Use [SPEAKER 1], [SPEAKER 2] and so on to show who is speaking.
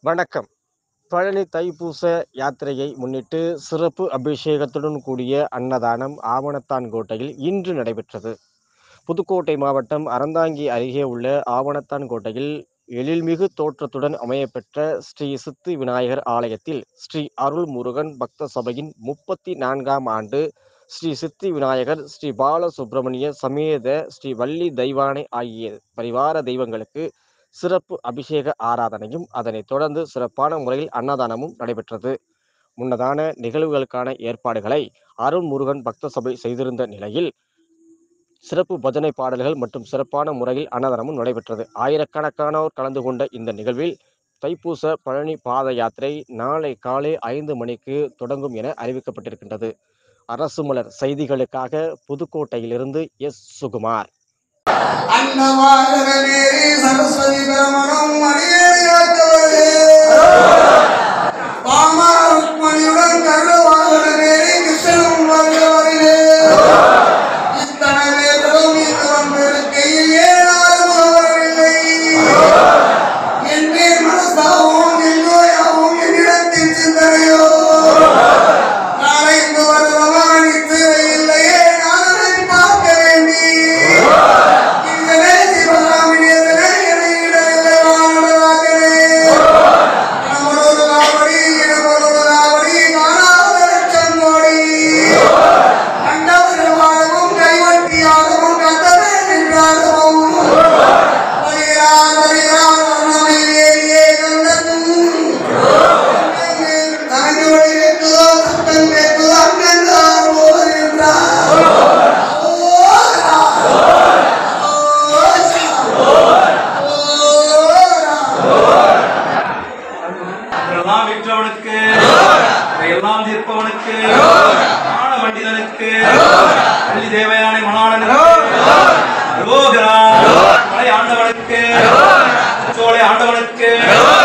[SPEAKER 1] வணக்கம் பழனி தைப்பூச யாத்திரையை முன்னிட்டு சிறப்பு அபிஷேகத்துடன் கூடிய அன்னதானம் ஆவணத்தான் கோட்டையில் இன்று நடைபெற்றது புதுக்கோட்டை மாவட்டம் அறந்தாங்கி அருகே உள்ள ஆவணத்தான் கோட்டையில் எழில்மிகு தோற்றத்துடன் அமையப்பெற்ற ஸ்ரீ சித்தி விநாயகர் ஆலயத்தில் ஸ்ரீ அருள்முருகன் பக்த சபையின் முப்பத்தி நான்காம் ஆண்டு ஸ்ரீ சித்தி விநாயகர் ஸ்ரீ பாலசுப்பிரமணிய சமேத ஸ்ரீ வள்ளி தெய்வானை ஆகிய பரிவார தெய்வங்களுக்கு சிறப்பு அபிஷேக ஆராதனையும் அதனைத் தொடர்ந்து சிறப்பான முறையில் அன்னதானமும் நடைபெற்றது முன்னதான நிகழ்வுகளுக்கான ஏற்பாடுகளை அருள்முருகன் பக்த சபை செய்திருந்த நிலையில் சிறப்பு பஜனை பாடல்கள் மற்றும் சிறப்பான முறையில் அன்னதானமும் நடைபெற்றது ஆயிரக்கணக்கானோர் கலந்து கொண்ட இந்த நிகழ்வில் தைப்பூச பழனி பாத யாத்திரை நாளை காலை ஐந்து மணிக்கு தொடங்கும் என அறிவிக்கப்பட்டிருக்கின்றது அரசு மலர் செய்திகளுக்காக புதுக்கோட்டையிலிருந்து எஸ் சுகுமார்
[SPEAKER 2] அன்னவாசகனே சரஸ்வதி பிரமணம் அடியேறியாற்றவரே பாமாருக்மணியுடன் கருணவாசகனே கிருஷ்ணனும் வருகிறவரிலே இத்தனை பேர்களும் இங்கு வந்திருக்கையில் ஏனாரும் அவரில்லை என்னே மனசாவும் எங்கோயாவும் என்னிடத்தில் சிந்தனையோ நாளை இங்கு வருபவன் இத்திரையில்லையே நாளை பார்க்க வேண்டி இங்கனே சிவகாமினியதனே இடையிடவில்லை வானவராகனே. நமனொரு நாவடி, இனமனொரு நாவடி, காணாத லட்சம் கோடி. கண்டவர் வாழவும், கைவட்டியாகவும், கண்டவே நின்றாகவும். வருகிறார், வருகிறார், வர்ணமையில் ஏறியே கண்டதும். தனக்கு வழி கேட்குதோ, சத்தம் கேட்குதோ, அங்கென்றார் ஓர் என்றார். ஓரா.
[SPEAKER 3] இதெல்லாம் விற்றவனுக்கு இதையெல்லாம் தீர்ப்பவனுக்கு ஞான பண்டிதனுக்கு பள்ளி தேவையான மணாளனுக்கு ரோகரா மலை ஆண்டவனுக்கு சோலை ஆண்டவனுக்கு